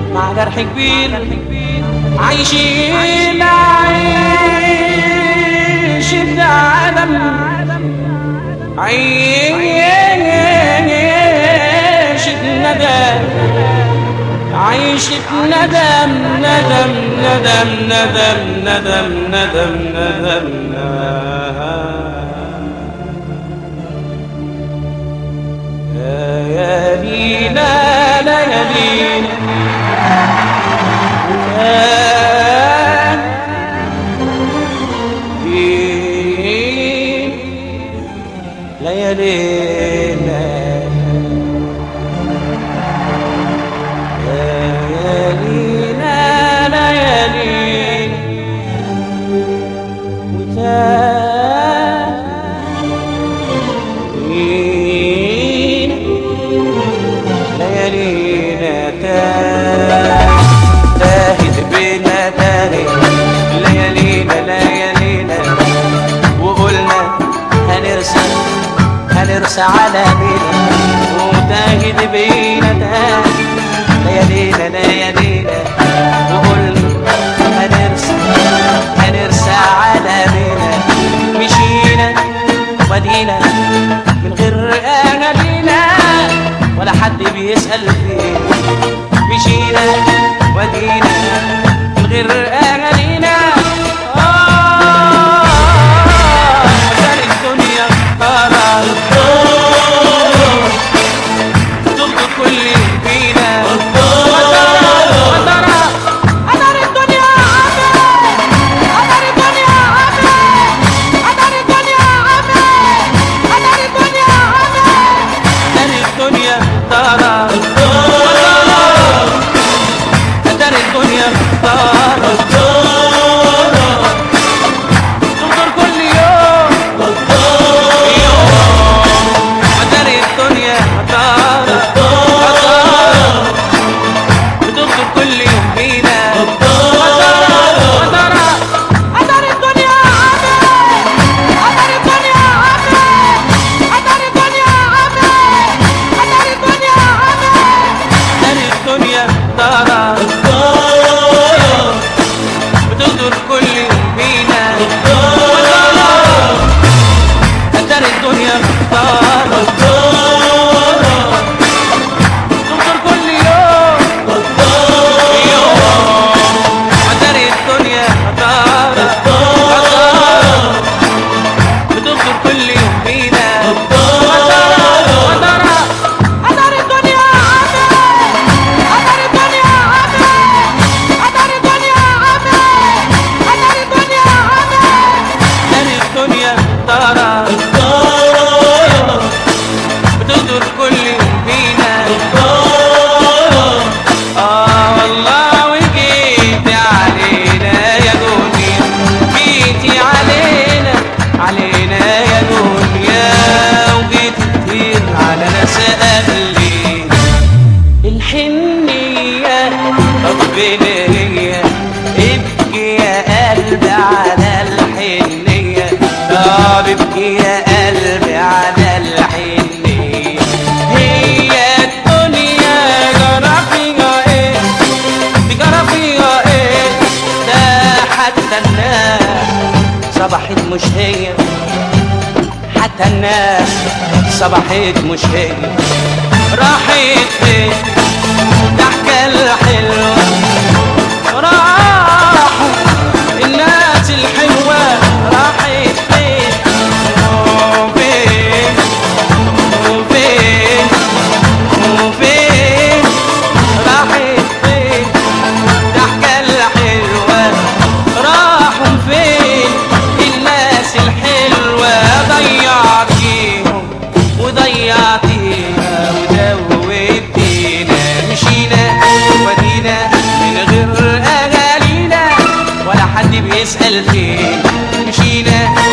مع جرح كبير عايشين عيشة عدم عيشة ندم عيشة ندم ندم ندم ندم ندم ندم ندم ليالينا ليالينا ليالينا ليالينا ليالينا وتاهين ليالينا تاه تاهت بينا تاهت ليالينا ليالينا وقلنا هنرسى هنرسى على بينا وتاهت بينا تاهت ليالينا ليالينا وقلنا هنرسى هنرسى على بينا مشينا ودينا من غير أهالينا ولا حد بيسأل فينا مشينا ودينا من غير أهالينا آه كان الدنيا قرار تلقى كل فينا وترى أدار الدنيا عمى أدار الدنيا عمى أدار الدنيا عمى أدار الدنيا عمى أدار الدنيا ترى أدار الدنيا ترى تنظر كل يوم يوم أدار الدنيا ترى بتنظر كل يوم فينا وترى وترى أدار الدنيا عمى أدار الدنيا عمى أدار الدنيا عمى أدار الدنيا عمى أدار الدنيا ترى بتنظر كل يوم فينا أدار الدنيا ترى تنظر كل يوم يوم أدار الدنيا ترى بتنظر كل يوم فينا وترى وترى أدار الدنيا عمى أدار الدنيا عمى أدار الدنيا عمى أدار الدنيا عمى أدار الدنيا ترى بتنظر كل يوم فينا آه والله وجيت علينا يا دنيا جيتي علينا علينا يا دنيا وجيت كتير على ناس قبلي الحنية ربنا ابكي يا قلبي على الحنية طب ابكي يا قلبي على الحنية هي الدنيا جرى فيها ايه جرى فيها ايه ده حتى الناس صبحت مش هي حتى الناس صبحت مش هي راحت فين ضحكة الحلوة راحوا الناس الحلوة راحت فين وفين وفين وفين راحت فين ضحكة الحلوة راحوا فين الناس الحلوة ضيعتيهم وضيعتيها ودوبتينا مشينا ودينا من غير أهالينا ولا حد بيسأل فين مشينا